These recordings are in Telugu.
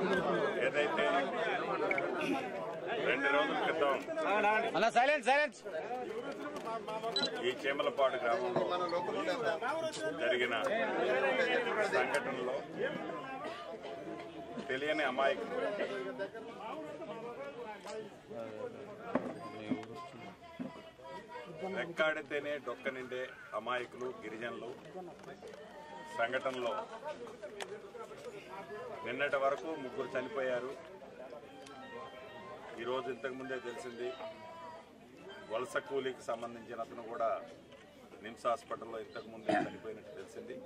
ఏదైతే రెండు రోజుల క్రితం అన్న సైలెన్స్ సైలెన్స్ ఈ చీమలపాడు గ్రామంలో జరిగిన సంఘటనలో తెలియని అమాయకులు రెక్కాడితేనే డొక్క నిండే అమాయకులు గిరిజనులు సంఘటనలో నిన్నటి వరకు ముగ్గురు చనిపోయారు ఈరోజు ఇంతకు ముందే తెలిసింది వలస కూలీకి సంబంధించిన అతను కూడా నిమ్స్ హాస్పిటల్లో ఇంతకు ముందే చనిపోయినట్టు తెలిసింది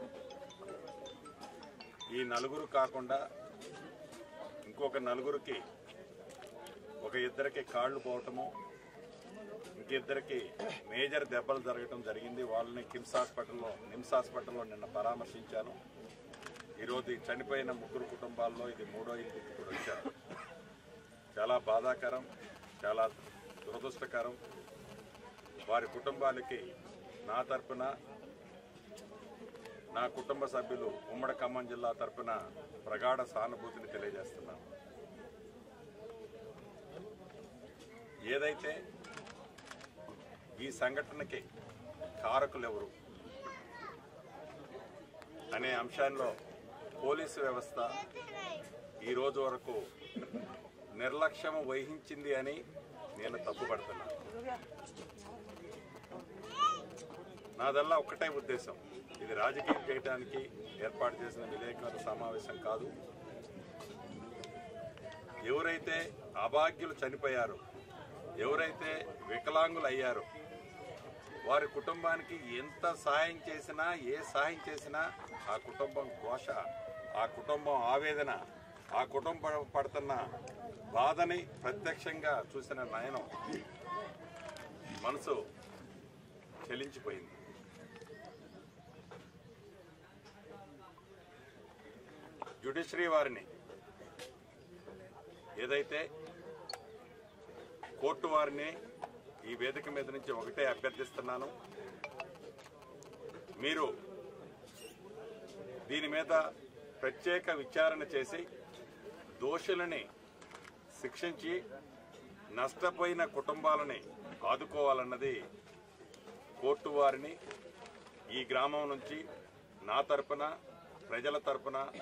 ఈ నలుగురు కాకుండా ఇంకొక నలుగురికి ఒక ఇద్దరికి కాళ్ళు పోవటము ఇంకిద్దరికి మేజర్ దెబ్బలు జరగటం జరిగింది వాళ్ళని కిమ్స్ హాస్పిటల్లో నిమ్స్ హాస్పిటల్లో నిన్న పరామర్శించాను ఈరోజు ఈ చనిపోయిన ముగ్గురు కుటుంబాల్లో ఇది మూడో ఇంటికి కూడా వచ్చారు చాలా బాధాకరం చాలా దురదృష్టకరం వారి కుటుంబాలకి నా తరపున నా కుటుంబ సభ్యులు ఉమ్మడి ఖమ్మం జిల్లా తరపున ప్రగాఢ సానుభూతిని తెలియజేస్తున్నాను ఏదైతే ఈ సంఘటనకి కారకులు ఎవరు అనే అంశాల్లో పోలీసు వ్యవస్థ ఈ రోజు వరకు నిర్లక్ష్యం వహించింది అని నేను తప్పుపడుతున్నాను నాదల్లా ఒక్కటే ఉద్దేశం ఇది రాజకీయం చేయడానికి ఏర్పాటు చేసిన విలేకరుల సమావేశం కాదు ఎవరైతే అభాగ్యులు చనిపోయారో ఎవరైతే వికలాంగులు అయ్యారో వారి కుటుంబానికి ఎంత సాయం చేసినా ఏ సాయం చేసినా ఆ కుటుంబం ఘోష ఆ కుటుంబం ఆవేదన ఆ కుటుంబం పడుతున్న బాధని ప్రత్యక్షంగా చూసిన నయనం మనసు చెలించిపోయింది జ్యుడిషియరీ వారిని ఏదైతే కోర్టు వారిని ఈ వేదిక మీద నుంచి ఒకటే అభ్యర్థిస్తున్నాను మీరు దీని మీద ప్రత్యేక విచారణ చేసి దోషులని శిక్షించి నష్టపోయిన కుటుంబాలని ఆదుకోవాలన్నది కోర్టు వారిని ఈ గ్రామం నుంచి నా తరపున ప్రజల తరపున